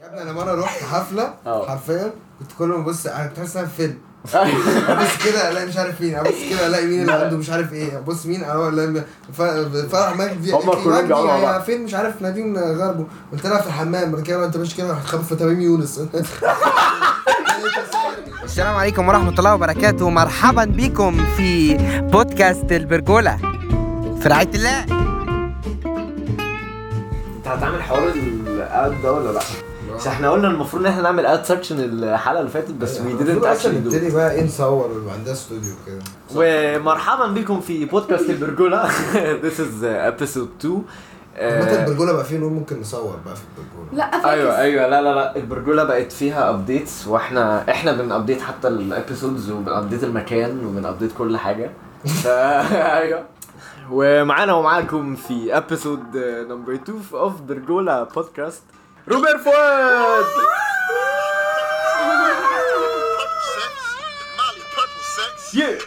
يا ابني انا مره رحت حفله اه. حرفيا كنت كل ما ابص انا كنت حاسس إن أنا في فيلم ابص كده الاقي مش عارف مين ابص كده الاقي مين اللي عنده مش عارف ايه ابص مين انا الاقي ف- فرح مجدي هما قالت لي كلهم مجدي بيقعدوا مع هي بعض. فين مش عارف نادين غربه قلت لها في الحمام بعد كده انت ماشي كده هتخبط في تميم يونس السلام عليكم ورحمة الله وبركاته مرحبا بكم في بودكاست البرجولة في رعاية الله انت هتعمل حوار الاد ده ولا لا؟ عشان احنا قلنا المفروض ان احنا نعمل اد سكشن الحلقه اللي فاتت بس وي didn't actually do نبتدي بقى ايه نصور ويبقى عندها استوديو كده ومرحبا بكم في بودكاست البرجوله This is episode 2 عامة آه، البرجولة بقى فيه نقول ممكن نصور بقى في البرجولة لا فاكس ايوه ايوه لا لا لا البرجوله بقت فيها ابديتس واحنا احنا بنابديت حتى الابيسودز وبنابديت المكان وبنابديت كل حاجه ف ايوه ومعانا ومعاكم في ابيسود نمبر 2 اوف برجوله بودكاست روبر فؤاد Molly purple sex. Yeah.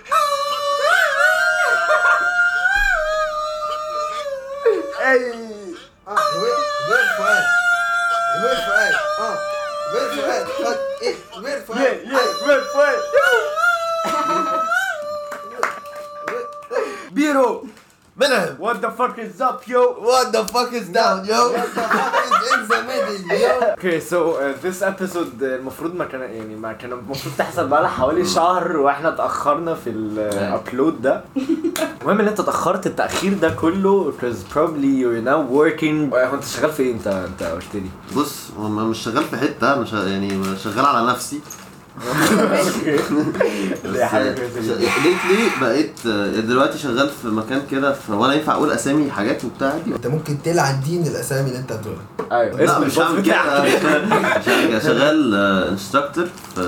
Hey. اه وين وين فؤاد وين فؤاد اه وين فؤاد فؤاد ايه وين Yeah, فؤاد yeah, Red Flag. بيرو منهم What the fuck is up, yo? What the fuck is down yo What the fuck is in the middle yo Okay, so uh, this episode uh, المفروض ما كان يعني ما كان المفروض تحصل بقى لها حوالي شهر واحنا اتأخرنا في الابلود ده. المهم ان انت اتأخرت التأخير ده كله because probably you're now working هو انت شغال في ايه انت انت قلت لي؟ بص هو انا مش شغال في حته انا شغال يعني شغال على نفسي دي حاجة بس كويسة جدا. ليتلي بقيت آه، دلوقتي شغال في مكان كده ف- وانا ينفع اقول اسامي حاجات وبتاع دي انت ممكن تلعن دين الاسامي اللي انت هتقولها ايوه لا اسم مش البوس هعمل كده بتاعك شغال- شغال انستراكتور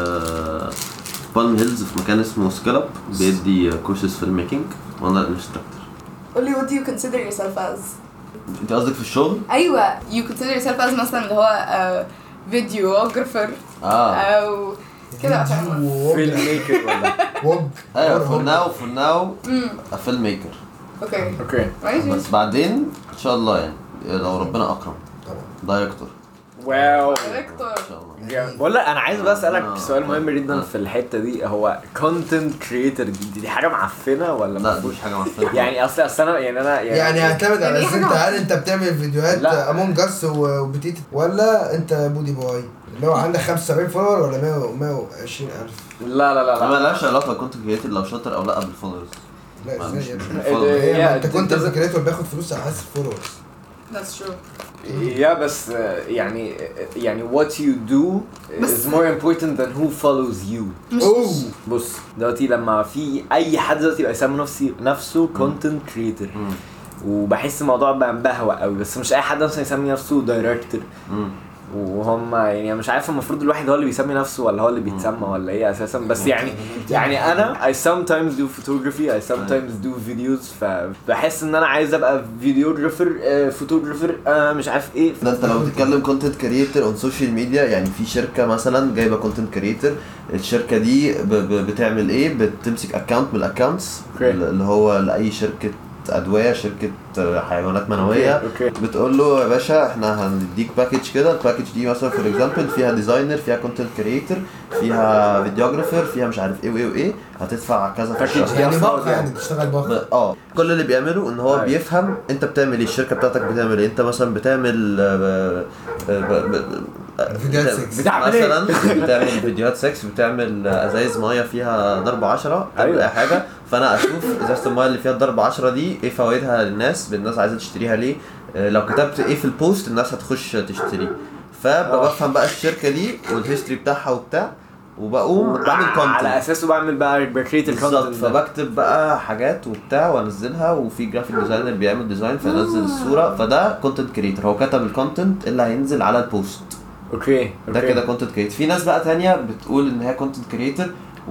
في بالم هيلز في مكان اسمه سكالب بيدي كورسز في الميكنج وانا الانستراكتور قولي what do you consider yourself as انت قصدك في الشغل؟ ايوه you consider yourself as مثلا اللي هو فيديوجرافر اه او كده فاهمة فيلم ميكر ولا وج ايوه فور ناو فور ناو امم فيلم ميكر اوكي اوكي ماشي بس بعدين ان شاء الله يعني لو ربنا اكرم طبعا دايركتور واو دايركتور ان شاء الله جامد. بقول لك انا عايز بقى اسالك آه. سؤال مهم جدا في الحته دي هو كونتنت كريتور دي, دي حاجه معفنه ولا لا مفهوش؟ مش حاجه معفنه يعني اصل اصل انا يعني انا يعني اعتمد على يعني اذا انت حاجة هل انت بتعمل فيديوهات لا. امونج اس وبتيت ولا انت بودي بوي اللي هو عندك 75 فولور ولا 100 120 الف لا لا لا ما لا لهاش علاقه كنت كريتور لو شاطر او لا بالفولورز لا ما ازاي مش يا مش ابني؟ بالfollow. إيه، هي ما Yeah, انت it كنت doesn't- كريتور بياخد فلوس على حسب فولورز that's true يا بس آه، يعني يعني what you do is بس- more important than who follows you مش اوه بص دلوقتي لما في اي حد دلوقتي يبقى يسمي نفسه نفسه كونتنت كريتور مم. وبحس الموضوع بقى مبهوأ قوي بس مش اي حد مثلا يسمي نفسه دايركتور مم. وهم يعني مش عارف المفروض الواحد هو اللي بيسمي نفسه ولا هو اللي بيتسمى ولا ايه اساسا بس يعني يعني انا I sometimes do photography I sometimes do videos فبحس ان انا عايز ابقى فيديوجرافر فوتوجرافر مش عارف ايه ده انت لو بتتكلم كونتنت كريتور اون سوشيال ميديا يعني في شركه مثلا جايبه كونتنت كريتور الشركه دي ب ب بتعمل ايه بتمسك اكونت من الاكونتس اوكي. اللي هو لاي شركه ادويه شركه حيوانات منويه اوكي اوكي بتقول له يا باشا احنا هنديك باكج كده الباكج دي مثلا فور اكزامبل فيها ديزاينر فيها كونتنت كريتور فيها فيديوجرافر فيها مش عارف ايه وايه وايه هتدفع كذا في باكج الشهر دي يعني أصلاً باقة يعني بتشتغل باقة ب- اه كل اللي بيعمله ان هو أيوة. بيفهم انت بتعمل ايه الشركه بتاعتك بتعمل ايه انت مثلا بتعمل آه، ب- ب- ب- فيديوهات سكس. بتعمل إيه؟ مثلا بتعمل فيديوهات سكس بتعمل ازايز ميه فيها ضرب 10 بتعمل أيوة. اي حاجه فانا اشوف ازازه الميه اللي فيها ضرب 10 دي ايه فوائدها للناس الناس عايزه تشتريها ليه آه، لو كتبت ايه في البوست الناس هتخش تشتري آه. فبفهم بقى الشركه دي والهيستوري بتاعها وبتاع وبقوم عامل على كونتنت اساسه بعمل بقى بكريت بالظبط الكونتنت فبكتب بقى حاجات وبتاع وانزلها وفي جرافيك ديزاينر بيعمل ديزاين فينزل الصوره فده كونتنت كريتور هو كتب الكونتنت اللي هينزل على البوست اوكي ده كده كونتنت كريتور في ناس بقى تانية بتقول ان هي كونتنت كريتور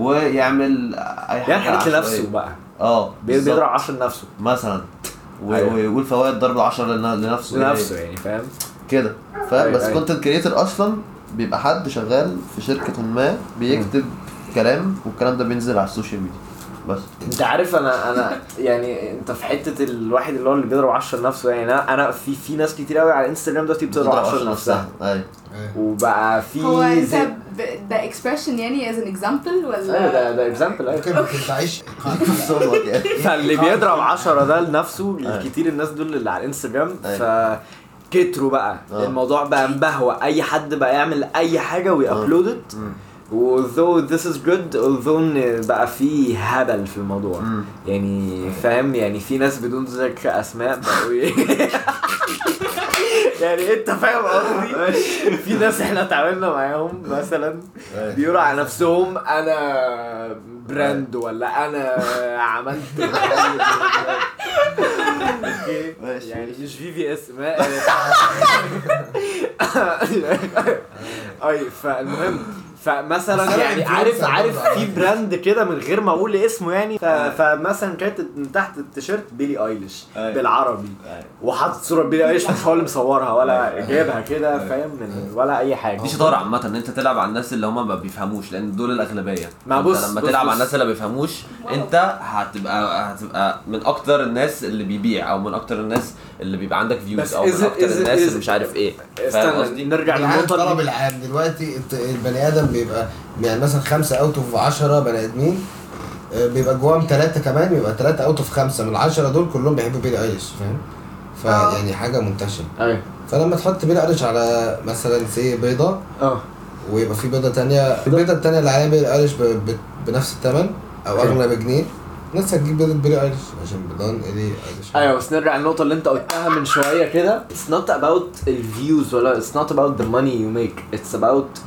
ويعمل اي حاجه يعني حاجات عشوائية. لنفسه بقى اه بي- بالظبط. بيضرب 10 لنفسه مثلا و- أيوة. ويقول فوائد ضرب العشرة لن- لنفسه لنفسه يعني فاهم كده أيوة، فاهم بس أيوة. كونتنت كريتور اصلا بيبقى حد شغال في شركه ما بيكتب كلام والكلام ده بينزل على السوشيال ميديا بس انت عارف انا انا يعني انت في حته الواحد اللي هو اللي بيضرب 10 لنفسه يعني انا انا في في ناس كتير قوي على الانستجرام دلوقتي بتضرب 10 لنفسها ايوه وبقى في هو انت زي- ب- ده اكسبريشن يعني از ان اكزامبل ايوه ولا ده ده اكزامبل ايوه ممكن تعيش صوت يعني فاللي بيضرب 10 ده لنفسه الكتير الناس دول اللي على الانستجرام ف كتروا بقى اه. الموضوع بقى مبهوى اي حد بقى يعمل اي حاجه ويابلود ات although this is good although ان بقى في هبل في الموضوع مم. يعني فاهم يعني في ناس بدون ذكر اسماء بقوا ايه يعني انت فاهم قصدي في ناس احنا اتعاملنا معاهم مثلا بيقولوا على نفسهم انا براند ولا انا عملت اوكي ماشي. يعني مش في في اس ما اي فالمهم فمثلا بس أنا يعني influencer عارف برضه عارف على في فكرة. براند كده من غير ما اقول اسمه يعني ف- فمثلا كانت من تحت التيشيرت بيلي ايليش أيوة. بالعربي وحاطط صوره بيلي ايليش مش هو اللي مصورها ولا جايبها كده فاهم من ولا اي حاجه دي شطاره عامه ان انت تلعب على الناس اللي هم ما بيفهموش لان دول الاغلبيه ما أنت بص- لما بص- تلعب بص. على الناس اللي ما بيفهموش انت هتبقى هتبقى من اكتر الناس اللي بيبيع او من اكتر الناس اللي بيبقى عندك بس فيوز او من is it- اكتر is it- الناس is اللي it- مش عارف ايه فاهم استنى قصدي؟ نرجع العام للنقطه الطلب دي. العام دلوقتي الت- البني ادم بيبقى يعني مثلا خمسة اوت اوف 10 بني ادمين آه، بيبقى جواهم ثلاثة كمان يبقى ثلاثة اوت اوف خمسة من العشرة دول كلهم بيحبوا بيلي ايليش فاهم؟ آه. فيعني حاجة منتشرة ايوه فلما تحط بيلي ايليش على مثلا سي بيضة اه ويبقى في بيضة تانية البيضة التانية اللي عليها بيلي ايليش ب- ب- بنفس الثمن او أوكي. اغلى بجنيه الناس هتجيب بيضة بيلي ايليش عشان بيضان ايلي ايليش ايوه بس نرجع للنقطة اللي انت قلتها من شوية كده It's not about الفيوز ولا It's not about the money you make It's about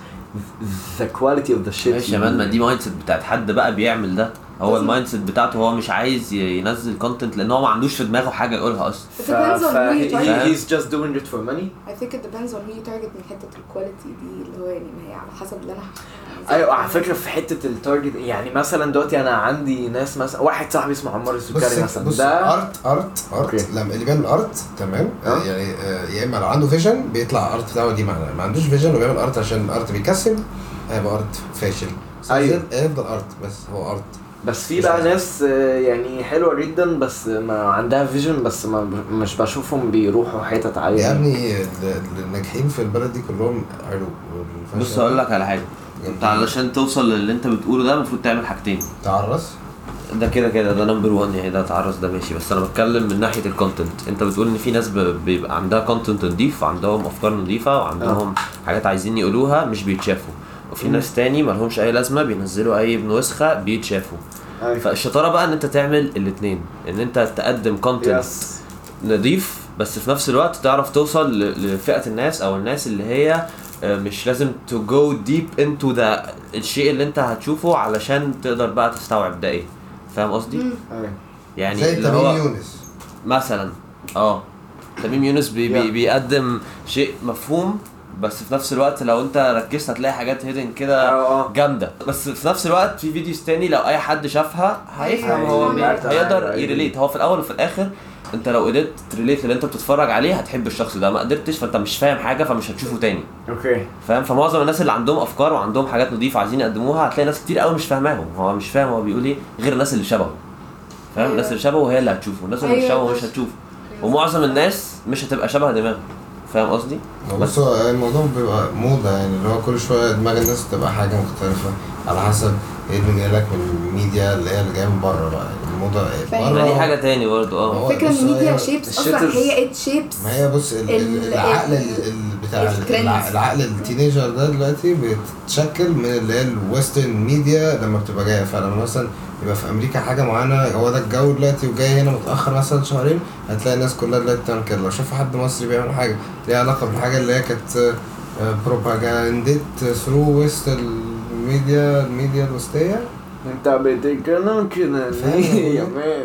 the quality of the shit ماشي يا you مان ما do. دي مايند سيت بتاعت حد بقى بيعمل ده هو المايند سيت بتاعته هو مش عايز ي- ينزل كونتنت لان هو ما عندوش في دماغه حاجه يقولها اصلا It depends on who you he- target. he's just doing it for money I think it depends on who you target من حتة الكواليتي دي اللي هو يعني ما هي على حسب اللي انا ايوه على فكرة في حتة التارجت يعني مثلا دلوقتي انا عندي ناس مثلا واحد صاحبي اسمه عمار السكري بص مثلا بص ده ارت ارت ارت أوكي. لما اللي بيعمل ارت تمام اه. يعني آه، يا اما لو عنده فيجن بيطلع ارت بتاعه دي معنى ما عندوش فيجن وبيعمل ارت عشان الارت بيكسب هيبقى ارت فاشل بس ايوه. هيفضل- هيفضل ارت بس هو ارت بس في بقى ناس آه، يعني حلوة جدا بس ما عندها فيجن بس ما ب- مش بشوفهم بيروحوا حتت عالية يا ابني ال- ال- الناجحين في البلد دي كلهم علو بص اقول لك على حاجه انت علشان توصل للي انت بتقوله ده المفروض تعمل حاجتين تعرس ده كده كده ده نمبر 1 يعني ده تعرض ده ماشي بس انا بتكلم من ناحيه الكونتنت انت بتقول ان في ناس ب- بيبقى عندها كونتنت نضيف وعندهم افكار نظيفه وعندهم حاجات عايزين يقولوها مش بيتشافوا وفي ناس تاني مالهمش اي لازمه بينزلوا اي نسخه بيتشافوا أيوة. فالشطاره بقى ان انت تعمل الاثنين ان انت تقدم كونتنت يس نضيف بس في نفس الوقت تعرف توصل ل- لفئه الناس او الناس اللي هي آه، مش لازم to go deep into the الشيء اللي انت هتشوفه علشان تقدر بقى تستوعب ده ايه فاهم قصدي؟ أيوة. يعني زي اللي تميم هو يونس مثلا اه تميم يونس بي بي Yeah. بيقدم شيء مفهوم بس في نفس الوقت لو انت ركزت هتلاقي حاجات هيدن كده اه اه جامده بس في نفس الوقت في فيديوز تاني لو اي حد شافها هيفهم هو بي- هيفهم. هيقدر أيوة. يريليت هو في الاول وفي الاخر انت لو قدرت تريليت اللي انت بتتفرج عليه هتحب الشخص ده ما قدرتش فانت مش فاهم حاجه فمش هتشوفه تاني اوكي فاهم فمعظم الناس اللي عندهم افكار وعندهم حاجات نظيفه عايزين يقدموها هتلاقي ناس كتير قوي مش فاهماهم هو مش فاهم هو بيقول ايه غير الناس اللي شبهه فاهم أيوة. الناس اللي شبهه هي اللي هتشوفه الناس اللي مش أيوة شبهه مش بس- هتشوفه ومعظم الناس مش هتبقى شبه دماغه فاهم قصدي؟ بص هو الموضوع بيبقى موضة يعني اللي هو كل شوية دماغ الناس تبقى حاجة مختلفة على حسب ايه اللي جايلك من الميديا اللي هي اللي جاية من بره بقى الموضة فاهم. ما دي بره حاجه تاني برضه اه هو فكرة ان بص، الميديا هي- شيبس الشيت اصلا is- هي ات شيبس ما هي بص ال- ال- ال- العقل ال- ال- ال- بتاع ال- الترندز. الع- العقل التينيجر ده دلوقتي بيتشكل من اللي هي الويسترن ميديا لما بتبقى جايه فلما مثلا يبقى في امريكا حاجه معينه هو ده الجو دلوقتي وجاي هنا متاخر مثلا شهرين هتلاقي الناس كلها دلوقتي بتعمل كده لو شافوا حد مصري بيعمل حاجه ليها علاقه بالحاجه اللي هي كانت بروباجانديت ثرو ويست الميديا الميديا الوسطيه انت بتتكلم كده ليه يا مان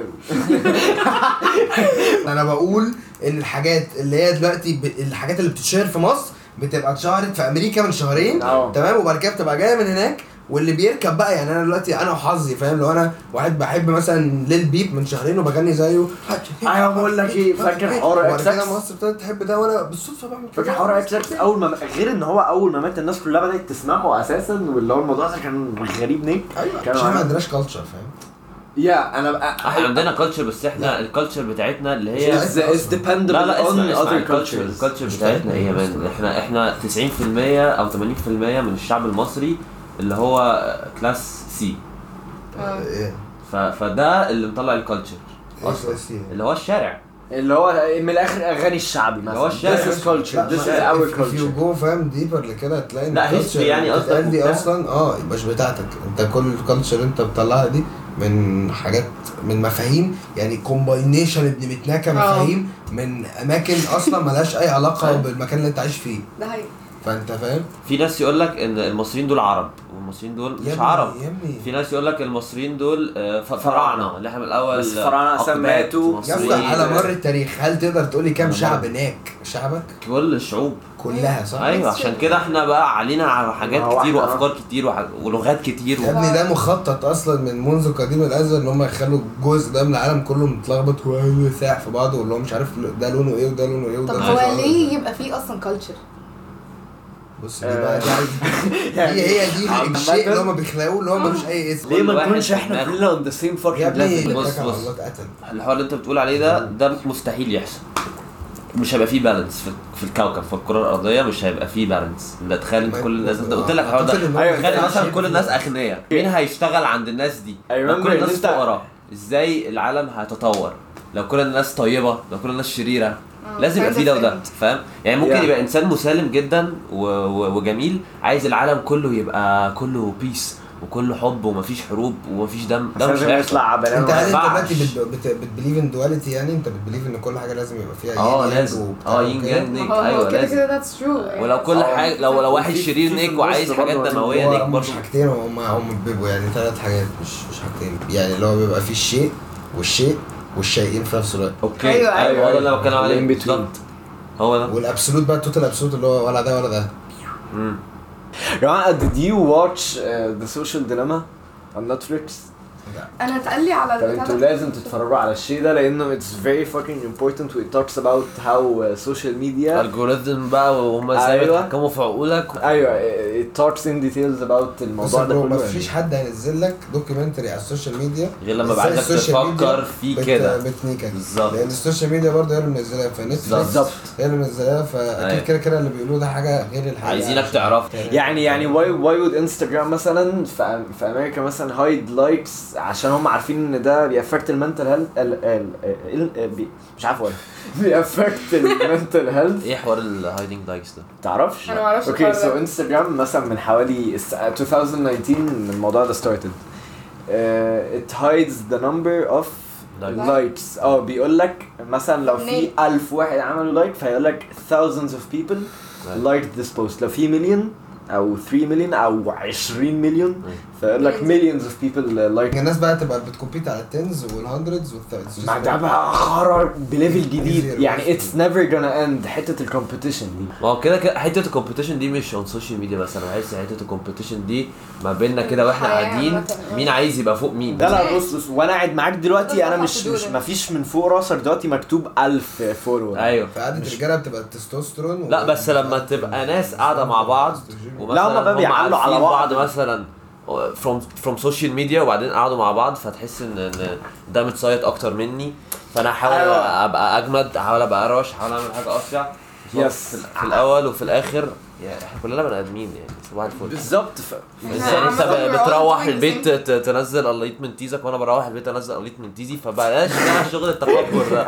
انا بقول ان الحاجات اللي هي دلوقتي ب... الحاجات اللي بتتشهر في مصر بتبقى اتشهرت في امريكا من شهرين اه. تمام وبعد كده بتبقى جايه من هناك واللي بيركب بقى يعني انا دلوقتي انا وحظي فاهم لو انا واحد بحب مثلا ليل بيب من شهرين وبغني زيه ايوه بقول لك ايه فاكر حوار وبعد اكس كده اكس مصر ابتدت تحب ده وانا بالصدفه بعمل كده فاكر حوار اكس اكس اول ما غير ان هو اول ما مات الناس كلها بدات تسمعه اساسا واللي هو الموضوع ده كان غريب نيك ايوه كانوا عشان ما عامل- عندناش كلتشر فاهم يا انا بقى احنا عندنا كلتشر بس احنا الكلتشر بتاعتنا اللي هي لا، is, is dependable لا لا on اسمع اسمع other الكلتشر cultures الكلتشر بتاعتنا ايه يا مان احنا احنا 90% او 80% من الشعب المصري اللي هو كلاس سي آه. ايه فده اللي مطلع الكلتشر ايه اصلا سياسي؟ اللي هو الشارع اللي هو من الاخر اغاني الشعبي اللي هو مثلا الشارع. this is culture لا، this is ما- our if- if you culture go فاهم ديبر لكده هتلاقي ان لا، الculture history يعني اللي قصدك بتتقال دي وبتاع. اصلا اه مش بتاعتك انت كل الكالتشر انت بتطلعها دي من حاجات من مفاهيم يعني كومباينيشن ابن متناكه اه. مفاهيم من اماكن اصلا ملهاش اي علاقه بالمكان اللي انت عايش فيه ده حقيقي فانت فاهم في ناس يقول لك ان المصريين دول عرب والمصريين دول يا مش ابني- عرب يا ابني في ناس يقول لك المصريين دول آه، ف- فراعنه اللي احنا من الاول بس فراعنة أقباط سماتوا. يا مصريين. اسطى على مر التاريخ هل تقدر تقول لي كام على شعب مر- هناك شعبك كل الشعوب كلها صح ايوه عشان كده احنا بقى علينا على حاجات ما هو كتير احنا- وافكار كتير وح- ولغات كتير يا ابني ده مخطط اصلا من منذ قديم الازل ان هم يخلوا الجزء ده من العالم كله متلخبط وساع في بعضه واللي هو مش عارف ده لونه ايه وده لونه ايه وده طب لونه هو إيه. ليه يبقى فيه اصلا كلتشر؟ بص دي بقى دي عايز- هي هي دي عامة- الشيء اللي هم بيخلقوه اللي هو ملوش اي اسم ليه ما واحد نكونش في احنا دماغه. كلنا on the same fucking يا ابني level بص- اتكل على بص. الله اتقتل الحوار اللي انت بتقول عليه ده ده مستحيل يحصل مش هيبقى فيه بالانس في, في الكوكب في الكره الارضيه مش هيبقى فيه بالانس لا تخيل انت كل الناس انت قلت لك الحوار أعتقد إن ده هو ايوه تخيل بيبقى مثلا شيء كل فيه. الناس اغنياء مين هيشتغل عند الناس دي I لو remember كل الناس إن أنت- فقراء ازاي العالم هيتطور لو كل الناس طيبه لو كل الناس شريره لازم يبقى kinda في ده وده فهمت. فاهم يعني ممكن Yeah. يبقى انسان مسالم جدا و... و... وجميل عايز العالم كله يبقى كله بيس وكله حب ومفيش حروب ومفيش دم ده مش عشان هيحصل يطلع بني انت آدم. هل انت ينفعش. دلوقتي بت- بت- بتبليف ان دواليتي يعني انت بتبليف ان كل حاجه لازم يبقى فيها اه yin yang لازم وبتاع اه وكده؟ ينج يانج ما نيك هو ايوه كده لازم كده ذاتس ترو ولو كل حاجه لو لو واحد في- شرير في نيك في وعايز النص حاجات برضه دمويه هو نيك هم مش برضه حاجتين هم هم بيبقوا يعني ثلاث حاجات مش مش حاجتين يعني اللي هو بيبقى فيه الشيء والشيء والشيئين في نفس الوقت اوكي أيوة، أيوة. ايوه هو ده اللي انا بتكلم عليه In between. بالظبط هو ده والابسولوت بقى التوتال ابسولوت اللي هو ولا ده ولا ده مم. يا جماعه did you watch uh, the social dilemma on Netflix؟ انا اتقال لي على طب البتاع انتوا ده. لازم تتفرجوا على الشيء ده لانه it's very fucking important و it talks about how uh, social media الجوريزم بقى وهم ازاي أيوة. بيتحكموا في عقولك ايوه it talks in details about بص الموضوع يا ده برو كله ما فيش حد هينزل لك دوكيومنتري على السوشيال ميديا غير لما إزاي بعدك السوشيال ميديا تفكر فيه بت- كده بتنيكك بالظبط. لان السوشيال ميديا برضه هي اللي منزلاها فنتفليكس بالظبط. هي اللي منزلاها فاكيد أيوة. كده كده اللي بيقولوه ده حاجه غير الحقيقه عايزينك عشان- تعرف يعني يعني واي واي وود انستغرام مثلا في, في امريكا مثلا هايد لايكس عشان هم عارفين ان ده بيأفكت المنتل هيلث مش عارف اقولها بيأفكت المنتل هيلث ايه حوار الهايدنج لايكس ده تعرفش؟ أنا معرفش اوكي الحوار سو ده. انستغرام مثلا من حوالي الس- 2019 الموضوع ده started uh, it hides the number of Likes. likes اه بيقول لك مثلا لو في منين؟ 1000 واحد عملوا لايك فيقول لك thousands of people liked this post لو في مليون او 3 مليون او 20 مليون فيقول لك millions of people like الناس بقى تبقى بتكومبيت على التنز والهندردز والثاوزندز ما ده بقى خرر بليفل جديد Easier. يعني اتس نيفر gonna end حته الكومبيتيشن دي ما هو كده كده حته الكومبيتيشن دي مش اون سوشيال ميديا بس انا بحس حته الكومبيتيشن دي ما بيننا كده واحنا الحياة قاعدين عامة. مين عايز يبقى فوق مين لا لا بص بص وانا قاعد معاك دلوقتي انا Doesn't have مش to do مش that. مفيش من فوق راسك دلوقتي مكتوب 1000 فولور ايوه فقعدة الرجاله بتبقى التستوستيرون لا بس لما تبقى ناس قاعده مع بعض لا، هما بقى بيعلوا على عارفين بعض. مثلا فروم فروم سوشيال ميديا وبعدين قعدوا مع بعض فتحس ان ان ده متصيد اكتر مني فانا احاول أيوة. ابقى اجمد احاول ابقى اروش احاول اعمل حاجه افشع Yes. في, في الاول وفي الاخر يعني احنا كلنا بني ادمين يعني صباح الفل بالظبط ف... ازاي انت عامة ب- we're all بتروح doing the البيت same. ت- تنزل قليط من تيزك وانا بروح البيت انزل قليط من تيزي فبلاش بقى شغل التكبر ده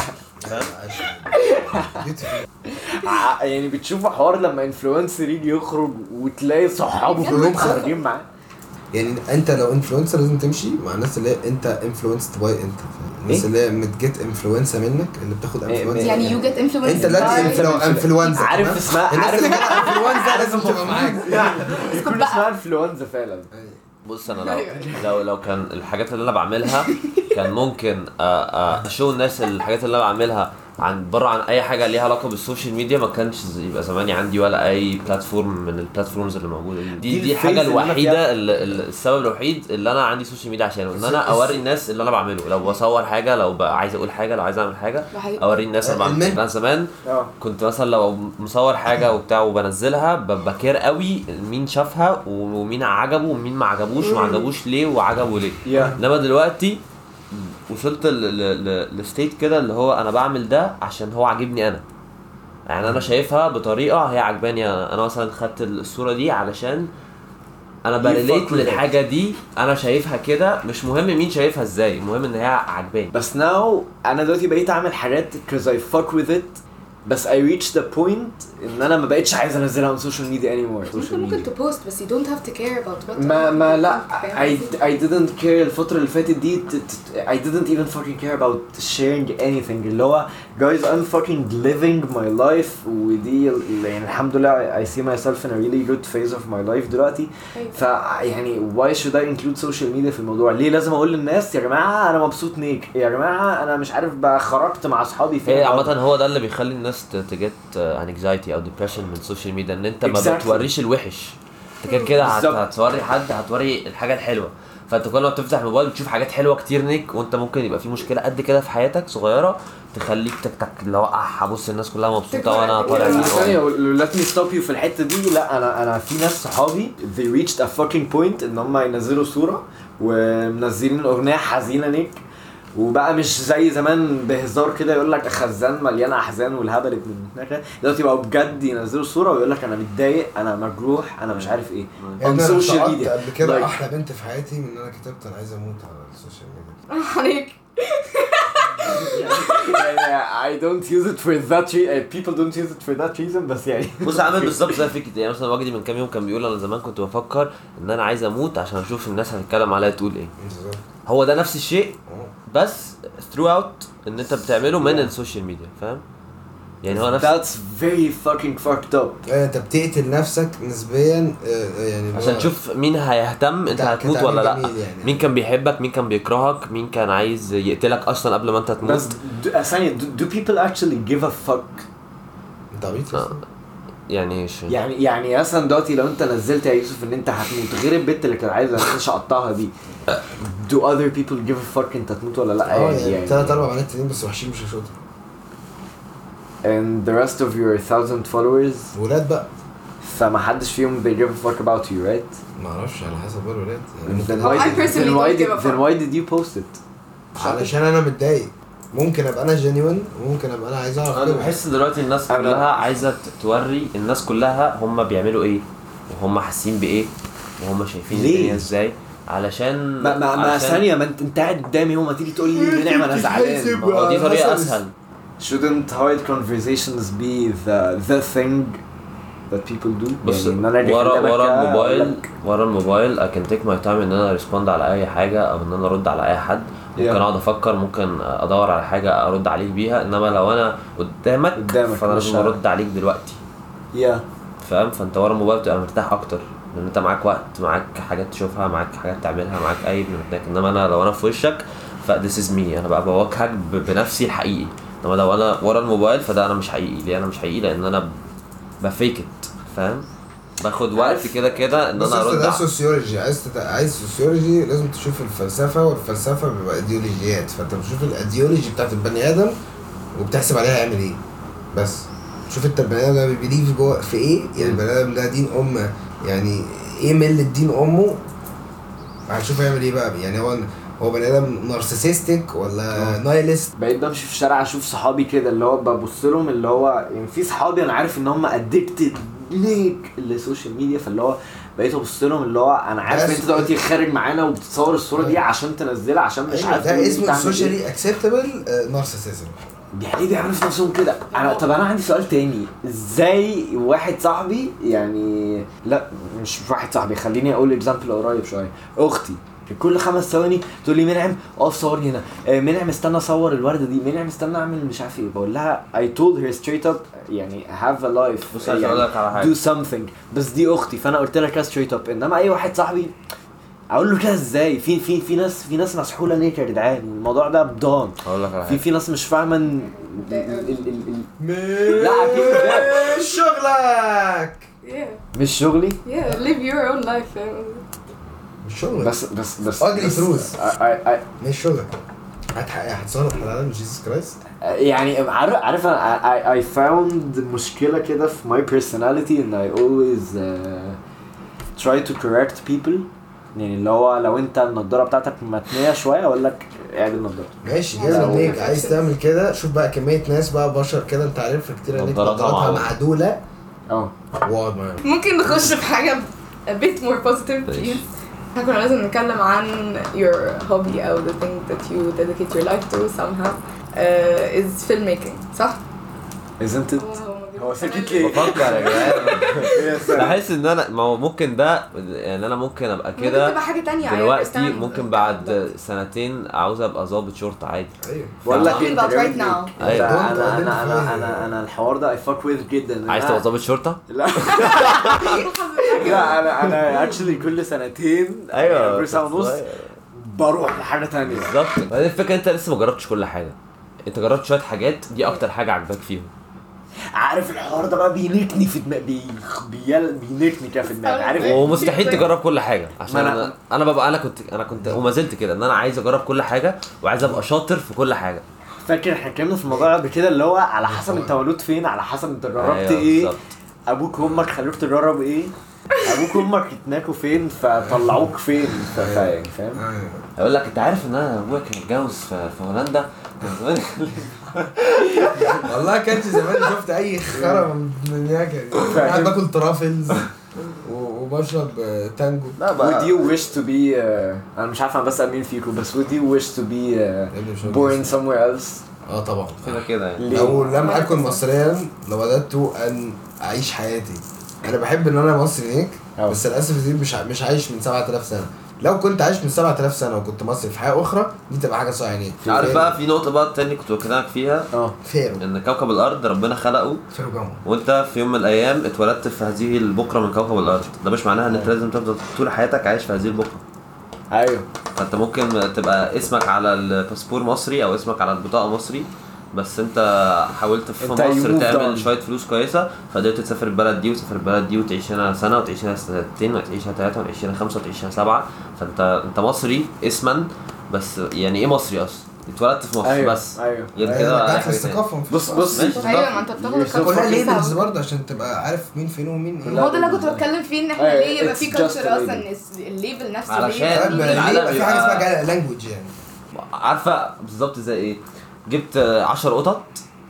ع- يعني بتشوفوا حوار لما انفلونسر يجي يخرج وتلاقي صحابه كلهم خارجين معاه يعني انت لو انفلونسر لازم تمشي مع الناس اللي هي انت انفلونسد باي انت الناس إيه؟ اللي هي متجيت انفلونسا منك اللي بتاخد إيه، انفلونسا يعني يو جيت انفلونس انت دلوقتي لو انفلونزا عارف تمام؟ اسمها- الناس عارف- اللي جت انفلونزا لازم تبقى معاك يكون اسمها انفلونزا فعلا بص انا لو لو لو كان الحاجات اللي انا بعملها كان ممكن أ- أ- اشو الناس الحاجات اللي انا بعملها عن بره عن اي حاجه ليها علاقه بالسوشيال ميديا ما كانش زي- يبقى زماني عندي ولا اي بلاتفورم من البلاتفورمز اللي موجوده دي دي, دي دي الفيس الحاجه اللي أنا الوحيده فيها. ال- ال- السبب الوحيد اللي انا عندي سوشيال ميديا عشانه ان بس- انا بس- اوري الناس اللي انا بعمله لو بصور حاجه لو بقى عايز اقول حاجه لو عايز اعمل حاجه ده حقيقي. اوري الناس انا بعمل المن- انا زمان اه كنت مثلا لو مصور حاجه وبتاع وبنزلها ب- بكير قوي مين شافها ومين عجبه ومين ما عجبوش وما عجبوش ليه وعجبه ليه يا انما دلوقتي وصلت لستيت كده اللي هو انا بعمل ده عشان هو عاجبني انا يعني انا شايفها بطريقه هي عجباني انا انا مثلا خدت الصوره دي علشان انا بريليت fuck with it. للحاجه دي انا شايفها كده مش مهم مين شايفها ازاي المهم ان هي عجباني بس ناو انا دلوقتي بقيت اعمل حاجات cause I fuck with it بس I reached the point ان انا ما بقتش عايز انزلها on social media anymore انت ممكن تبوست بس you don't have to care about what ما other ما people لا think، فاهم I, قصدي؟ I didn't care الفترة اللي فاتت دي ت- ت- I didn't even fucking care about sharing anything اللي هو guys I'm fucking living my life ودي ال- يعني الحمد لله I see myself in a really good phase of my life دلوقتي أيوة. ف يعني why should I include social media في الموضوع ليه لازم اقول للناس يا جماعة انا مبسوط نيك يا جماعة انا مش عارف بقى خرجت مع اصحابي فين هي عامة هو ده اللي بيخلي الناس تجت انكزايتي او ديبرشن من السوشيال ميديا ان انت ما Exactly. بتوريش الوحش انت كده كده هت- بالظبط. هتوري حد هتوري الحاجة الحلوة فانت كل ما بتفتح الموبايل بتشوف حاجات حلوة كتير نيك وانت ممكن يبقى في مشكلة قد كده في حياتك صغيرة تخليك تك تك اللي هو اه هبص الناس كلها مبسوطة تكبر وانا قد طالع كده. فيه. ثانية let me stop you في الحتة دي لا انا انا في ناس صحابي they reached a fucking point ان هم ينزلوا صورة ومنزلين اغنية حزينة نيك وبقى مش زي زمان بهزار كده يقول لك خزان مليان احزان والهبل ابن هناك دلوقتي بقوا بجد ينزلوا صورة ويقول لك انا متضايق انا مجروح انا مش عارف ايه يعني on انا social اتعقدت media قبل كده Like- احلى بنت في حياتي من ان انا كتبت انا عايز اموت على السوشيال ميديا عليك يعني I don't use it for that reason people don't use it for that reason بس يعني بص عامل بالظبط زي فكره يعني مثلا وجدي من كام يوم كان بيقول انا زمان كنت بفكر ان انا عايز اموت عشان اشوف الناس هتتكلم عليا تقول ايه بالظبط هو ده نفس الشيء اه. بس ثرو اوت ان انت بتعمله من السوشيال ميديا فاهم يعني هو نفس that's very fucking fucked up آه، انت بتقتل نفسك نسبيا آه، آه، يعني اللي عشان هو- تشوف مين هيهتم انت ده هتموت كتعبير ولا لا جميل يعني. مين كان بيحبك مين كان بيكرهك مين كان عايز يقتلك اصلا قبل ما انت تموت بس do, ثانية do, do people actually give a fuck انت عبيط آه. يعني ايش يعني يعني مثلا دلوقتي لو انت نزلت يا يوسف ان انت هتموت غير البت اللي كانت عايزه ان انت شقطتها دي do other people give a fuck انت هتموت ولا لا اه يعني تلات اربع بنات تانيين بس وحشين مش هشوطها and the rest of your thousand followers ولاد بقى فما حدش فيهم they give a fuck about you right ما اعرفش على حسب بقى الولاد يعني then ممكن why I did, personally then why don't give did, a then fuck. why did you post it علشان انا متضايق ممكن ابقى انا جينيون وممكن ابقى انا عايز اعرف انا كده. بحس دلوقتي الناس أنا- كلها عايزه توري الناس كلها هم بيعملوا ايه وهم حاسين بايه وهم شايفين ليه؟ الدنيا ازاي علشان ما ما, ما علشان- ثانيه ما انت انت قاعد قدامي هو ما تيجي تقول لي نعم انا زعلان ما هو دي طريقه اسهل shouldn't hard conversations be the the thing that people do بص يعني ان انا اجي ورا أكلمك ورا أقول الموبايل لك ورا الموبايل I can take my time ان انا ريسبوند على اي حاجه او ان انا ارد على اي حد ممكن Yeah. اقعد افكر ممكن ادور على حاجه ارد عليك بيها انما لو انا قدامك, قدامك فانا مش- لازم ارد عليك دلوقتي yeah فاهم فانت ورا الموبايل بتبقى مرتاح اكتر لان انت معاك وقت معاك حاجات تشوفها معاك حاجات تعملها معاك اي هناك انما انا لو انا في وشك ف this is me انا بقى بواجهك ب- بنفسي الحقيقي انما لو انا ورا الموبايل فده انا مش حقيقي ليه انا مش حقيقي لان انا بفيك ات فاهم باخد وقت عارف- كده كده ان بس انا انت ارد ده على- سوسيولوجي عايز تت... عايز سوسيولوجي لازم تشوف الفلسفه والفلسفه بيبقى ايديولوجيات فانت بتشوف الايديولوجي بتاعت البني ادم وبتحسب عليها هيعمل ايه بس شوف انت البني ادم ده بيبيليف جوه في ايه يعني البني ادم ده دين ام يعني ايه ملة دين امه هتشوف هيعمل ايه بقى يعني هو هو بني ادم نارسيسستك ولا نايلست بقيت بمشي في الشارع اشوف صحابي كده اللي هو ببص لهم اللي هو يعني في صحابي انا عارف ان هم ادكتد ليك للسوشيال ميديا فاللي هو بقيت ابص لهم اللي هو انا عارف ان بس- انت دلوقتي خارج معانا وبتصور الصوره دي عشان تنزلها عشان مش عارف ده مين اسمه بتعمل إيه. سوشيالي اكسبتبل نارسيسيزم يعني ليه بيعملوا في نفسهم كده؟ انا طب انا عندي سؤال تاني ازاي واحد صاحبي يعني لا مش واحد صاحبي خليني اقول اكزامبل قريب شويه اختي في كل خمس ثواني تقول لي منعم اقف صورني هنا آه، منعم استنى اصور الورده دي منعم استنى اعمل مش عارف ايه بقول لها I told her straight up يعني have a life بص عايز اقول لك على حاجه do something بس دي اختي فانا قلت لها كده straight up انما اي واحد صاحبي اقول له كده ازاي في في في ناس في ناس مسحوله ليك يا جدعان الموضوع ده بضان هقول لك على في حاجه في ناس مش فاهمه ان ال- ال- ال- ال- لا، أكيد ده. مش شغلك yeah مش شغلي yeah live your own life فاهم مش شغلك بس بس بس Ugly بس- truth. I- I- I- مش شغلك هتحقق هتصرف حلال من جيسس كرايست يعني عارف عارف انا I, I found مشكله كده في my personality ان I always uh, try to correct people يعني اللي هو لو انت النضاره بتاعتك متنيه شويه اقول لك اعدل نضاره ماشي جاز لو- ليك عايز تعمل كده شوف بقى كمية ناس بقى بشر كده انت عارفها كتير عليك نضاراتها نضاراتها معدولة. معدولة اه واقعد معاهم ممكن نخش في حاجة a bit more positive ماشي. please احنا كنا لازم نتكلم عن your hobby او the thing that you dedicate your life to somehow uh, is filmmaking صح؟ isn't it هو ساكت ليه؟ بفكر يا جدعان يا سلام. بحس ان انا ما هو ممكن ده يعني انا ممكن ابقى ممكن كده تبقى حاجة تانية I دلوقتي understand. ممكن بعد سنتين عاوز ابقى ضابط شرطه عادي ايوه بقول لك Talking انت about جامد right ليه؟ now. أيوة. انا Don't انا انا انا identify. انا انا الحوار ده I fuck with جدا عايز أنا- تبقى ضابط شرطه لا لا انا انا اكشلي كل سنتين ايوه كل سنه ونص صغير. بروح لحاجه تانية بالظبط بعدين الفكره انت لسه ما جربتش كل حاجه انت جربت شويه حاجات دي اكتر حاجه عجباك فيهم عارف الحوار ده بقى بينكني في دماغي بي... بيل... بينكني كده في دماغي عارف إيه؟ ومستحيل تجرب كل حاجه عشان ما أنا- انا انا ببقى انا كنت انا كنت وما زلت كده ان انا عايز اجرب كل حاجه وعايز ابقى شاطر في كل حاجه فاكر احنا اتكلمنا في الموضوع قبل كده اللي هو على حسب انت مولود فين على حسب انت جربت أيوة، ايه بالظبط. ابوك وامك خلوك تجرب ايه ابوك وامك اتناكوا فين فطلعوك فين ف- ف- يعني فاهم ايوه هقول لك انت عارف ان انا ابويا كان متجوز في, في هولندا كان زمان والله كانش زمان شفت اي خرا من من ياكل قاعد باكل ترافلز و- وبشرب آه، تانجو لا would you wish to be uh, انا مش عارف انا بسأل مين فيكم بس would you wish to be ابني مش uh, راضي born somewhere else اه طبعا كده كده يعني ليه؟ لو لم اكن مصريا لوددت ان اعيش حياتي انا بحب ان انا مصري هيك أه. بس للاسف دي مش ع- مش عايش من 7000 سنه لو كنت عايش من 7000 سنه وكنت مصري في حياه اخرى دي تبقى حاجه صعبه يعني عارف بقى في نقطه بقى تاني كنت بكلمك فيها اه فيرو ان كوكب الارض ربنا خلقه فيرو جامعه وانت في يوم من الايام اتولدت في هذه البقره من كوكب الارض ده مش معناها ان انت لازم تفضل طول حياتك عايش في هذه البقره ايوه فانت ممكن تبقى اسمك على الباسبور مصري او اسمك على البطاقه مصري بس انت حاولت في انت مصر you moved تعمل on. شويه فلوس كويسه فقدرت تسافر البلد دي وتسافر البلد دي وتعيش هنا سنه وتعيش هنا سنتين وتعيش هنا ثلاثه وتعيش هنا خمسه وتعيش هنا سبعه فانت انت مصري اسما بس يعني ايه مصري اصلا؟ اتولدت في مصر ايوه بس ايوه غير هي كده رجعت حاجة تانية. للثقافه مفيش بص- بص. ماشي ايوه ما انت بتاخد You're so الكالتشر كلها fucking ليبلز بتاعها. برضه عشان تبقى عارف مين فين ومين ايه ما هو ده اللي أنا كنت بتكلم فيه ان احنا أيوة، ليه يبقى it's في just a كالتشر label. اصلا الس- الليبل نفسه علشان ليه طيب ليه- ليه العالم يبقى في حاجه يبقى- اسمها لانجوج يعني عارفه بالظبط زي ايه؟ جبت 10 قطط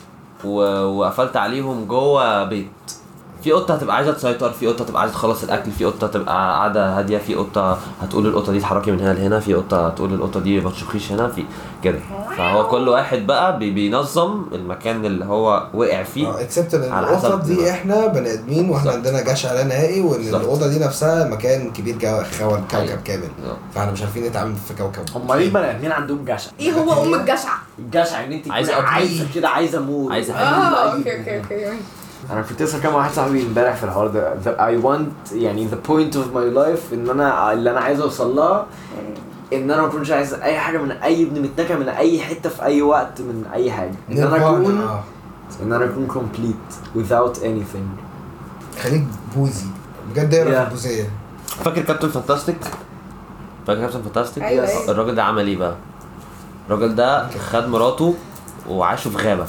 و- وقفلت عليهم جوه بيت في قطه هتبقى عايزه تسيطر في قطه هتبقى عايزه تخلص الاكل في قطه هتبقى قاعده هاديه في قطه هتقول للقطه دي اتحركي من هنا لهنا في قطه هتقول للقطه دي ما تشخيش هنا في كده فهو كل واحد بقى بي- بينظم المكان اللي هو وقع فيه اه اكسبت ان على حسب القطط دي دماغك. احنا بني ادمين واحنا بالظبط. عندنا جشع لا نهائي وان بالظبط. الاوضه دي نفسها مكان كبير جو خول أيوة. كوكب كامل بالظبط. فاحنا مش عارفين نتعامل في كوكب هم ليه بني ادمين عندهم جشع ايه هو ام الجشع الجشع ان انت عايزة تكوني أبني. عايزه كده عايزه اموت عايزة اه اوكي اوكي اوكي انا كنت لسه كام واحد صاحبي امبارح في الحوار ده the, I want يعني the point of my life ان انا اللي انا عايز اوصل لها ان انا ما اكونش عايز اي حاجه من اي ابن متنكه من اي حته في اي وقت من اي حاجه ان انا نيرفانا، اكون اه. ان انا اكون complete without anything خليك بوزي بجد اقرا في Yeah. البوزيه فاكر كابتن فانتاستيك؟ فاكر كابتن فانتاستيك؟ أيوة، أيوة. الراجل ده عمل ايه بقى؟ الراجل ده خد مراته وعاشوا في غابه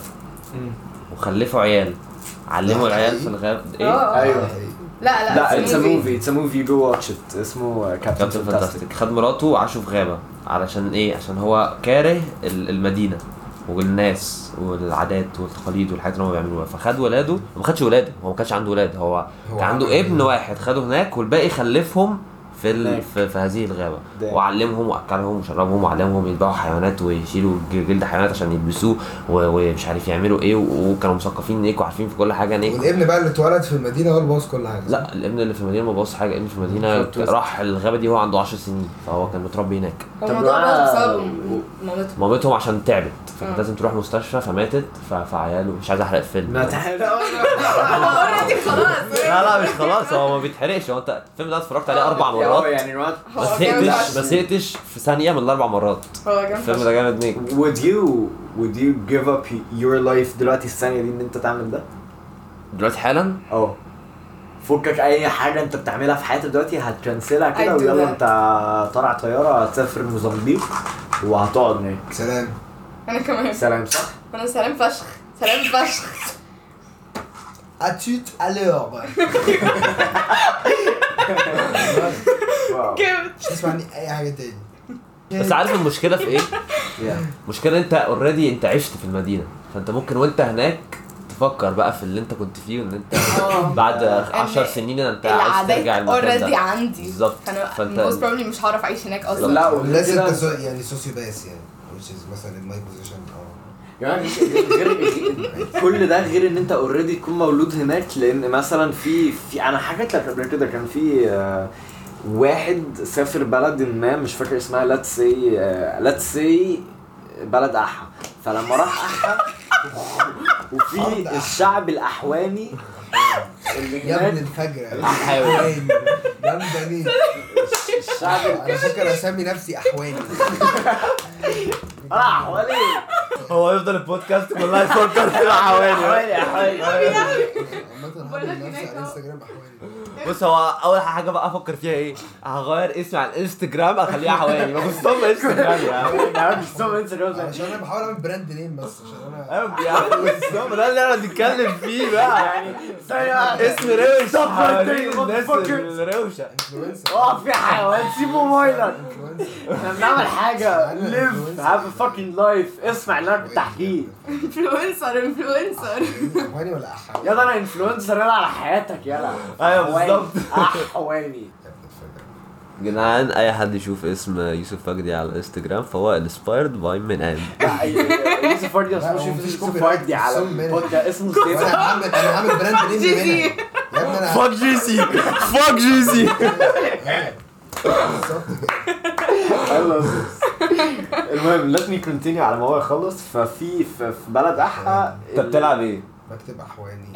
وخلفوا عيال علموا ده العيال حقيقي؟ في الغابه ايه؟ اه ايوه لا لا لا it's it's a movie. movie it's a movie go watch it اسمه كابتن كابتن فانتاستيك فانتاستيك خد مراته وعاشوا في غابه علشان ايه؟ عشان هو كاره ال- المدينه والناس والعادات والتقاليد والحاجات اللي هم بيعملوها فخد ولاده ما خدش ولاده هو ما كانش عنده ولاد هو, هو كان عنده عمل ابن إيه؟ واحد خده هناك والباقي خلفهم في ال... هناك. في, في هذه الغابه ده. وعلمهم واكلهم وشربهم وعلمهم يذبحوا حيوانات ويشيلوا ج- جلد حيوانات عشان يلبسوه و- ومش عارف يعملوا ايه و- وكانوا مثقفين نيك وعارفين في كل حاجه نيك والابن بقى اللي اتولد في المدينه هو اللي بوظ كل حاجه لا الابن اللي في المدينه ما بوظش حاجه الابن في المدينه بالظبط. راح الغابه دي وهو عنده 10 سنين فهو كان متربي هناك هو طب الموضوع بقى- باظ بسبب مامته مامتهم عشان تعبت فكانت آه. لازم تروح مستشفى فماتت ف- فعياله مش عايز احرق الفيلم ما لا تعرف هو اوريدي خلاص لا مش خلاص هو ما بيتحرقش هو انت الفيلم ده اتفرجت عليه اربع مرات يعني الوقت هو ما جامد زهقتش فشخ. ما زهقتش في ثانيه من الاربع مرات هو جامد الفيلم فشخ. ده جامد نيك would you would you give up your life دلوقتي الثانية دي ان انت تعمل ده؟ دلوقتي حالا اه فكك اي حاجة انت بتعملها في حياتك دلوقتي هتكنسلها كده I'd do ويلا that. انت طالع طيارة هتسافر موزمبيق وهتقعد هناك سلام انا كمان سلام صح؟ انا سلام فشخ سلام فشخ اتوت الور واو جامد مش تسمع عني اي حاجه تاني بس عارف المشكله في ايه؟ المشكله انت اوريدي انت عشت في المدينه فانت ممكن وانت هناك تفكر بقى في اللي انت كنت فيه وان انت بعد 10 سنين انت عايز ترجع العادات المكان اوريدي ده عندي بالظبط. فانا فانت- موست بروبلي مش هعرف اعيش هناك اصلا لا لازم وكده- انت سو- يعني سوسيوباس يعني which is مثلا in my position اه يعني غير غير- كل ده غير ان انت اوريدي تكون مولود هناك لان مثلا في في انا حكيت لك قبل كده كان في آه، واحد سافر بلد ما مش فاكر اسمها لاتس سي لاتس سي بلد احا فلما راح احا وفي الشعب الاحواني اللي يا ابن هناك الفجر أحاول. جامدة دي الشعب على فكرة اسمي نفسي احواني اه احوالي هو يفضل البودكاست كلها يفكر في حوالي احوالي احوالي عامة بقول لك هعمل نفسي هناك على أهو. انستجرام احواني بص هو اول حاجه بقى افكر فيها ايه هغير اسمي على الانستجرام اخليها حوالي ما بصهم انستجرام يا عم عشان انا بحاول اعمل براند نيم بس عشان انا ايوه يا عم بصهم ده اللي انا بنتكلم فيه بقى يعني اسم روش حوالين الناس الروشه انفلونسر اه في حيوان سيب موبايلك انفلونسر احنا بنعمل حاجه أنا ليف influencer. هاف ا فاكينج لايف اسمع اللي انا كنت احكيه انفلونسر انفلونسر احواني ولا احواني يلا انا انفلونسر يلا على حياتك يلا ايوه أحواني. بالظبط احواني يا ابن الفجر جدعان اي حد يشوف اسم يوسف فجدي على الانستجرام فهو انسبايرد باي من ان لا يوسف فاردي لا، اسمه هو شوف مفيش يوسف copyright. فاردي على سم منه. البودكاست اسمه وانا ستيفن هعمل انا هعمل براند نيم جي منها سي. يا ابني انا فاك جيسي فاك جيسي بالظبط كده المهم let me continue على ما هو يخلص ففي في في بلد احا انت بتلعب ايه؟ بكتب احواني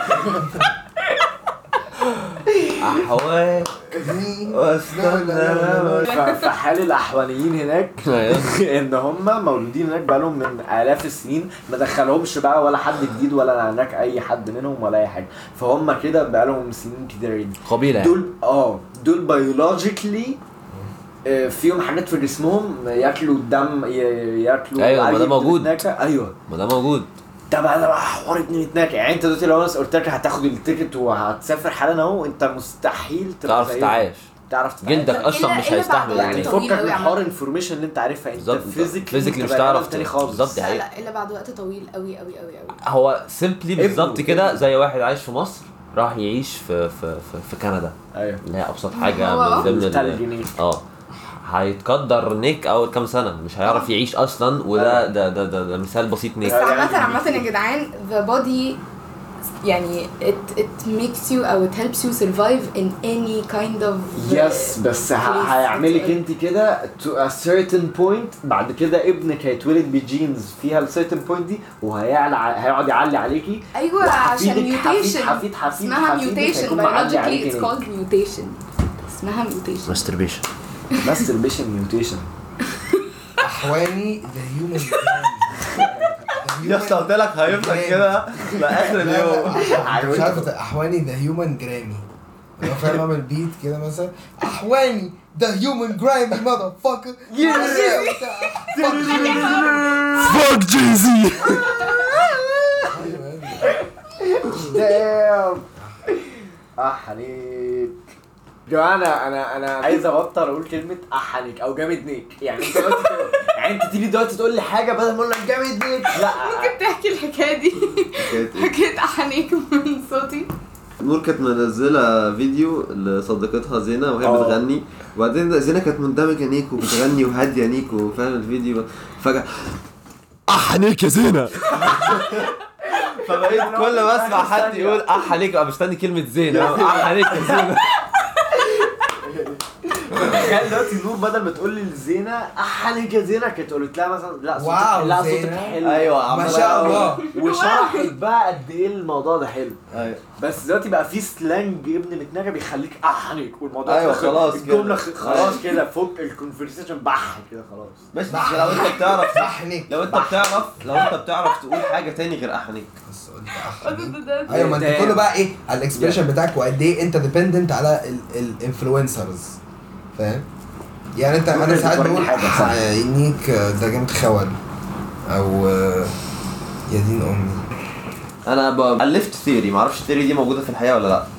احوال واستنى ف- في حال الاحوانيين هناك ان هم مولودين هناك بقالهم من الاف السنين ما دخلهمش بقى ولا حد جديد ولا هناك اي حد منهم ولا اي حاجه فهم كده بقالهم سنين كتيرين قبيله يعني دول اه دول بيولوجيكلي فيهم حاجات في جسمهم ياكلوا الدم ي- ياكلوا أيوة، ما أي ده موجود. بتتناكى. ايوه ما ده موجود ده بقى ده بقى حوار اتنين يتناكى يعني انت دلوقتي لو انا قلت لك هتاخد التيكت وهتسافر حالا اهو انت مستحيل تبقى تعرف زيهم. تتعايش تعرف تتعامل. جلدك إلا- اصلا مش إلا هيستحمل بعد يعني وقت فكك طويل أوي من عامة. حوار الانفورميشن اللي انت عارفها انت بالظبط. فيزيكلي physically مش هتعرف تاني ت- خالص بالظبط. دي لا حقيقة. لا الا بعد وقت طويل قوي قوي قوي قوي هو سيمبلي بالظبط ابنه. كده زي واحد عايش في مصر راح يعيش في في في, في كندا ايوه اللي هي ابسط حاجه هو من ضمن ال- تلج هناك. اه هيتقدر نيك اول كام سنه مش هيعرف يعيش اصلا وده ده ده, ده, ده مثال بسيط بس نيك عامة عامة يا جدعان the body يعني it it makes you او it helps you survive in any kind of يس بس ه- هيعملك انت كده to a certain point بعد كده ابنك هيتولد بجينز فيها ال certain point دي وهيعلى ع- هيقعد يعلي عليكي ايوه عشان وحفيدك حفيد mutation حفيد حفيد اسمها حفيدك mutation هيكون معدي biologically عليك it's هناك. called mutation اسمها mutation ماستربيشن masturbation mutation احواني ذا هيومن يا اسطى قلت لك هيفضل كده لاخر اليوم مش عارف احواني ذا هيومن جرامي لو فاهم اعمل بيت كده مثلا احواني ذا هيومن جرامي ماذر فاكر فاك جيزي دام احنيك جماعة انا انا انا عايز ابطل اقول كلمة احنيك او جامد نيك يعني انت دلوقتي يعني انت تيجي دلوقتي تقول لي حاجة بدل ما اقول لك جامد نيك لا ممكن تحكي الحكاية دي حكيت احنيك من صوتي نور كانت منزله فيديو لصديقتها زينه وهي اه. بتغني وبعدين زينه كانت مندمجه نيكو بتغني وهاديه نيكو فاهم الفيديو فجاه احنيك يا زينة فبقيت كل ما اسمع حد يقول اح عليك ابقى مستني كلمة زينة اح عليك يا زينة تخيل دلوقتي نور بدل ما تقول لي لزينة احنيك يا زينة كانت قلت لها مثلا لا صوتك واو، لا صوتك زينة. حلو ايوه ما شاء الله وشرحت بقى قد ايه الموضوع ده حلو ايوه بس دلوقتي بقى في سلانج ابن متناجة بيخليك احنك والموضوع أيوة، خلص. خلاص كده. الجملة خ- خلاص كده فك الكونفرسيشن بح كده خلاص بس بس لو انت بتعرف احنك لو انت بتعرف لو انت بتعرف تقول حاجة تاني غير احنيك بس قلت احنك ايوه ما انت Damn. كله بقى ايه على الاكسبريشن بتاعك وقد ايه انت ديبندنت على الانفلونسرز فاهم يعني انت انا ممكن ساعات توريني بقول حاجة، صح. نيك ده جامد خول او آه، يا دين امي انا ب- الفت ثيوري معرفش الثيوري دي موجوده في الحقيقه ولا لا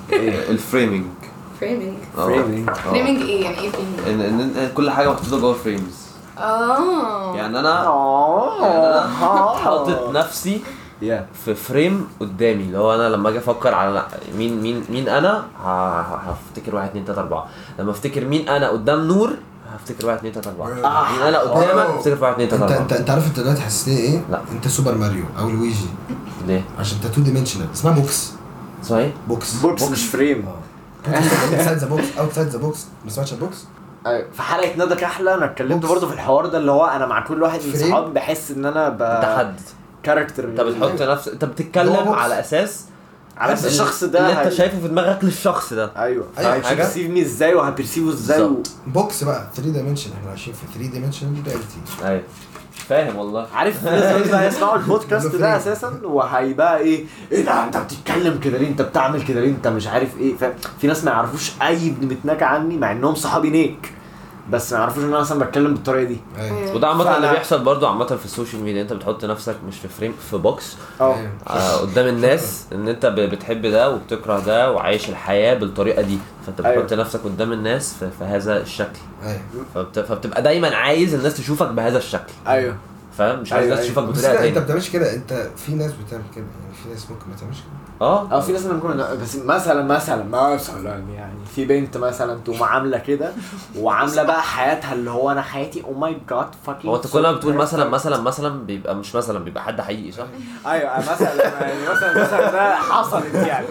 الفريمنج فريمينج اه. Framing. اه. فريمينج ايه يعني ايه فريمينج ان ان إن كل حاجه محطوطه جوه فريمز اه يعني انا اه يعني انا حاطط نفسي يا في فريم قدامي اللي هو انا لما اجي افكر على مين مين مين انا ه- ه- هفتكر واحد اتنين تلاته اربعه لما افتكر مين انا قدام نور هفتكر واحد اتنين تلاته اربعه آه. مين انا قدامك هفتكر واحد اتنين انت تلاته انت اربعه انت عارف انت دلوقتي حسيتني ايه؟ لا. انت سوبر ماريو او لويجي ليه؟ عشان انت تو ديمنشنال اسمها بوكس اسمها ايه؟ بوكس بوكس مش فريم اوتسايد ذا بوكس اوتسايد ذا بوكس ما سمعتش البوكس؟ أيوة. في حلقه ندى كحله انا اتكلمت برضه في الحوار ده اللي هو انا مع كل واحد من فريم؟ صحابي بحس ان انا ب انت حد كاركتر انت بتحط نفس انت جوه بتتكلم بوكس. على اساس على اساس الشخص ده اللي انت هي- شايفه في دماغك للشخص ده ايوه أيوة، فاهم حاجة؟ هيبرسيف مي ازاي وهبرسيفه ازاي و... بالظبط. بوكس بقى 3 دايمنشن احنا عايشين في 3 دايمنشن رياليتي ايوه فاهم والله عارف في ناس دلوقتي هيسمعوا البودكاست فريم. ده اساسا وهيبقى ايه ايه ده انت بتتكلم كده ليه انت بتعمل كده ليه انت مش عارف ايه فاهم في ناس ما يعرفوش اي ابن متناكه عني مع انهم صحابي نيك بس ما يعرفوش ان انا مثلا بتكلم بالطريقه دي ايوه وده عامة فأنا- اللي بيحصل برضو عامة في السوشيال ميديا انت بتحط نفسك مش في فريم في بوكس اه أيوة. آه قدام الناس ان انت ب- بتحب ده وبتكره ده وعايش الحياة بالطريقة دي فانت أيوة. بتحط نفسك قدام الناس في, في هذا الشكل ايوه فبت... فبتبقى دايما عايز الناس تشوفك بهذا الشكل ايوه فاهم مش عايز أيوة، الناس تشوفك بس بطريقة لا انت تانية بتعملش كده انت في ناس بتعمل كده يعني في ناس ممكن ما تعملش كده اه اه في ناس منكم لا، بس مثلا مثلا مثلا يعني في بنت مثلا تقوم عامله كده وعامله بقى حياتها اللي هو انا حياتي او ماي جاد فاكينج هو انت كل ما بتقول مثلا مثلا مثلا بيبقى مش مثلا بيبقى حد حقيقي صح؟ ايوه مثلا يعني مثلا مثلا ده حصلت يعني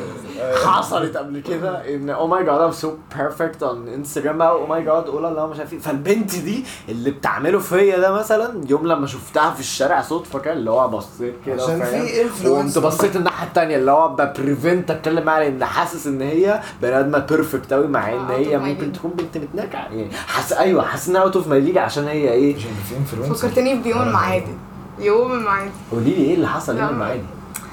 حصلت قبل كده ان او ماي جاد ام سو بيرفكت اون انستجرام بقى او ماي جاد قول الله مش عارف ايه فالبنت دي اللي بتعمله فيا ده مثلا يوم لما شفتها في الشارع صدفه كده اللي هو بصيت كده عشان فاهم؟ في influencer. وقمت بصيت الناحيه التانيه اللي هو ببريفنت اتكلم معاها لان حاسس ان هي بني ادمه بيرفكت قوي مع ان Out هي of my ممكن league. تكون بنت متنكه يعني حاسس ايوه حاسس انها اوت اوف ماي ليج عشان هي ايه عشان في انفلونسر فكرتني بيوم المعادي يوم المعادي قولي لي ايه اللي حصل يوم لا. المعادي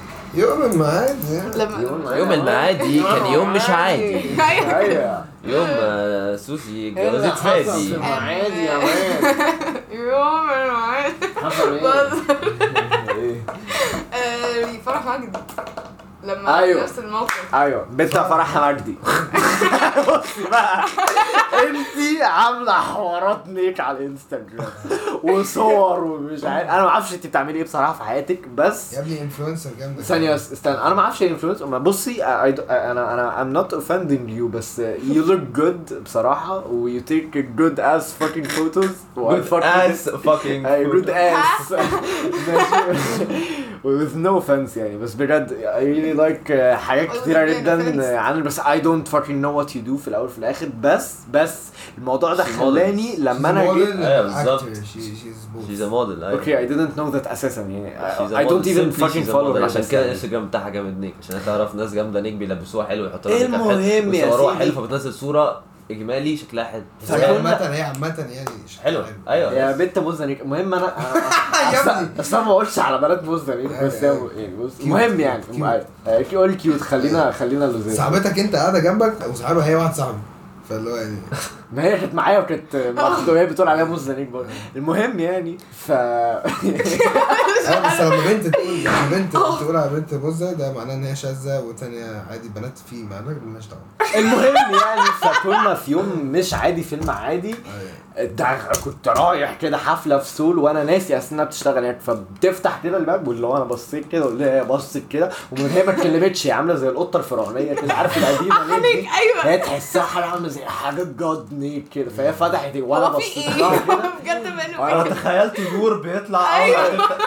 يوم الميعاد لما يوم يوم المعادي كان يوم مش عادي ايوه ايوه يوم آه، سوسي ايه اللي اتجوزت حصل في فادي المعادي يا مان يوم المعادي حصل ايه؟ بس ايه؟ آه، فرح مجدي لما أيوة. نفس الموقف ايوه بنت فرحها مجدي بصي بقى انت عامله حوارات نيك على الانستجرام وصور ومش عارف انا ما اعرفش انت بتعملي ايه بصراحه في حياتك بس يا ابني انفلونسر جامده ثانية بس استنى انا ما اعرفش الانفلونس بصي I don't- انا انا I'm not offending you بس you look good بصراحة و you take good ass fucking photos و I Good fucking ass fucking أي good photo. ass ماشي with no offense يعني بس بجد I really like uh, حاجات All كتيرة the جدا benefits. عن بس I don't fucking know what you do في الأول وفي الآخر بس بس الموضوع ده She's خلاني لما أنا جيت أيوة بالظبط. شيز She's a model ايوه اوكي I didn't know that اساسا يعني She's a I don't model. even Simply fucking she's a follow model. her عشان بس كده يعني. الانستجرام بتاعها جامد نيك عشان انت تعرف ناس جامده نيك بيلبسوها حلو يحطوا لها ميك اب المهم يا ويصوروها سيدي. حلو فبتنزل صوره اجمالي شكلها حلو هي عامة هي عامة يعني حلو ايوه يا بنت مزنك المهم انا يا أصل- ابني. اصل انا ما بقولش على بنات مزنك بس هي يعني بص المهم يعني كي قول كيوت خلينا خلينا لزاز صاحبتك انت قاعدة جنبك وصاحبها هي واحد صاحبي فاللي هو يعني ما هي كانت معايا وكانت ماخده وهي بتقول عليها مزنك برضه المهم يعني ف اه بس لما بنت تقول لما بنت تقول على بنت بوزة ده معناه ان هي شاذة والتانية عادي بنات في معناه مالناش دعوة المهم يعني فكنا في يوم مش عادي فيلم عادي أيوة. ده كنت رايح كده حفله في سول وانا ناسي اصل انها بتشتغل هناك فبتفتح كده الباب واللي هو انا بصيت كده واللي هي بصت كده ومن هي ما اتكلمتش هي عامله زي القطه الفرعونيه كده عارف القديمه نيك دي ايوه هي تحسها حاجه عامله زي حاجه جاد نيك كده فهي فتحت وانا هو بصيت في لها ايه؟ كده بجد بينه انا وبين تخيلت نور بيطلع أيوة.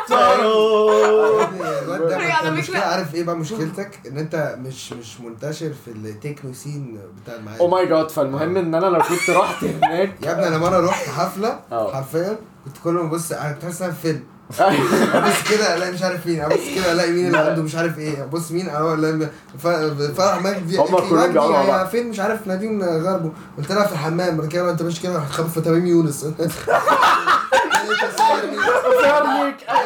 يا ابني الواد ده يعني انت مش المشكلة لا. عارف ايه بقى مشكلتك ان انت مش مش منتشر في التكنو سين بتاع او المعادي ماي جاد فالمهم ان انا لو كنت رحت هناك يا ابني انا مرة رحت حفلة اه. حرفيا كنت كل ما ابص انا كنت حاسس إن أنا في فيلم أيوة. ابص كده الاقي مش عارف مين ابص كده الاقي مين اللي عنده مش عارف ايه ابص مين انا الاقي ف- فرح مجدي هما كلهم مجدي بيقعدوا مع هي بعض. فين مش عارف نادين غربه قلت لها في الحمام بعد كده انت ماشي كده هتخبط في تميم يونس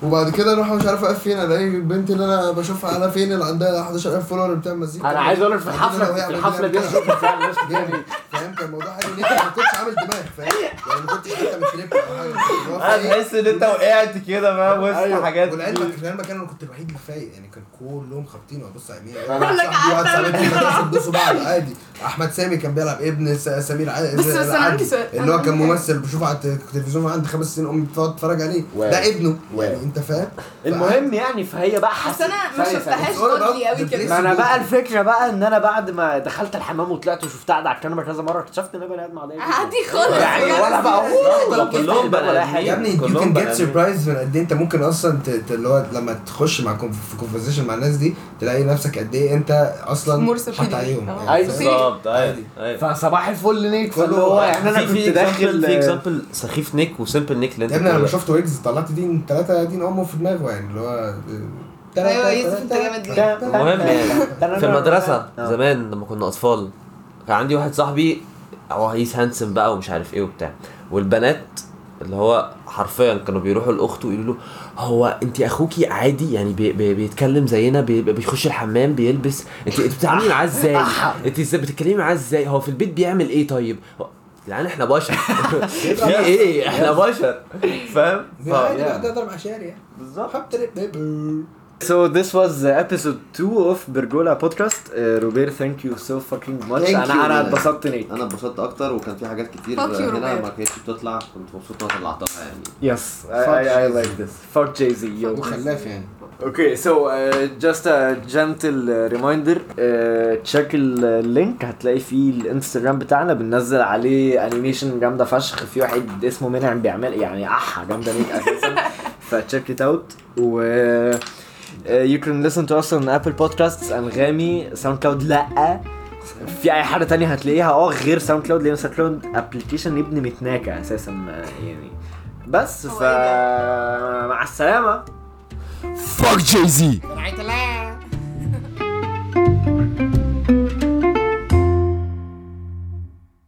وبعد كده اروح مش عارف اقف فين الاقي البنت اللي انا بشوفها على فين اللي عندها 11000 فولور بتعمل مزيكا انا عايز اقول لك في بعد كده الحفله لو هي في الحفله دي عملت أنا شفت فعلا ناس كتير جامد فاهم كان الموضوع حلو ليه ما كنتش عامل دماغ فاهم يعني ما كنتش حتى بتريب او حاجه اللي هو انا فايق. تحس ان انت وقعت كده فاهم وسط حاجات ولعلمك في المكان انا كنت الوحيد اللي فايق يعني كان كلهم خابطين وابص على يمين بقول لك صاحبي واحد قعدت صاحبتي المدرسه بيبصوا بعض عادي احمد سامي كان بيلعب ابن س- سمير عادل بس- بس أنا عندي سؤال. اللي هو كان ممثل بشوفه على التلفزيون وعندي خمس سنين امي بتقعد تتفرج عليه واو. ده ابنه واو. يعني انت فاهم المهم يعني فهي بقى بس حسيت انا ما ثانية، ثانية. شفتهاش It's all about غلطي قوي the كده ما انا بقى الفكره بقى ان انا بعد ما دخلت الحمام وطلعت وشفتها قاعده على الكنبه كذا مره اكتشفت ان انا بني ادم عاديه جداً. عادي خالص يعني بجد. ولا بقى كلهم ولا كلهم بقى ولا بني حاجه يا ابني يو كلهم كان بني جيت آدمين. سربرايز من قد ايه انت ممكن اصلا ت- ت- اللي هو لما تخش مع كون- في كونفرزيشن مع الناس دي تلاقي نفسك قد ايه انت اصلا More حاطط superior. عليهم اه. يعني أيوة. فاهم؟ بالظبط ايوه عادي. ايوه فصباح الفل نيك كله فاللي هو يعني انا في في كنت داخل example- في اكزامبل سخيف نيك وسمبل نيك اللي انت يا ابني انا لما بتقوله. شفت ويجز طلعت دين ثلاثة دين امه في دماغه يعني اللي هو ايوه يوسف انت جامد جدا المهم يعني في المدرسة زمان لما كنا أطفال كان عندي واحد صاحبي هو هيس هانسم بقى ومش عارف ايه وبتاع والبنات اللي هو حرفيا كانوا بيروحوا لاخته يقولوا له هو انت اخوكي عادي يعني بي بي بيتكلم زينا بي بيخش الحمام بيلبس انت انت بتتعاملي معاه ازاي؟ انت ازاي بتتكلمي معاه ازاي؟ هو في البيت بيعمل ايه طيب؟ هو- يعني احنا بشر في ايه؟ احنا بشر فاهم؟ ف- عادي بقى ده ضرب عشاري يعني بالظبط So this was episode 2 of Bergola podcast. Uh, Robert, thank you so fucking much. Thank انا you. انا اتبسطت نيك. انا اتبسطت اكتر وكان في حاجات كتير Fuck you, هنا Robert. ما كانتش بتطلع كنت مبسوط ان انا طلعتها يعني Yes, I, I, I like this. Fuck Jay-Z, yo. وخلاف يعني Okay, so uh, just a gentle uh, reminder uh, check اللينك هتلاقي فيه الانستجرام بتاعنا بننزل عليه انيميشن جامده فشخ في واحد اسمه منعم بيعمل يعني احا جامده ليك اساسا فتشيك ات اوت و uh, you can listen to us on Apple Podcasts انغامي ساوند كلاود لا في اي حاجه تانية هتلاقيها اه غير ساوند كلاود لان ساوند كلاود ابلكيشن ابن متناكه اساسا آه، يعني بس هو ف إيه مع السلامه فاك جاي زي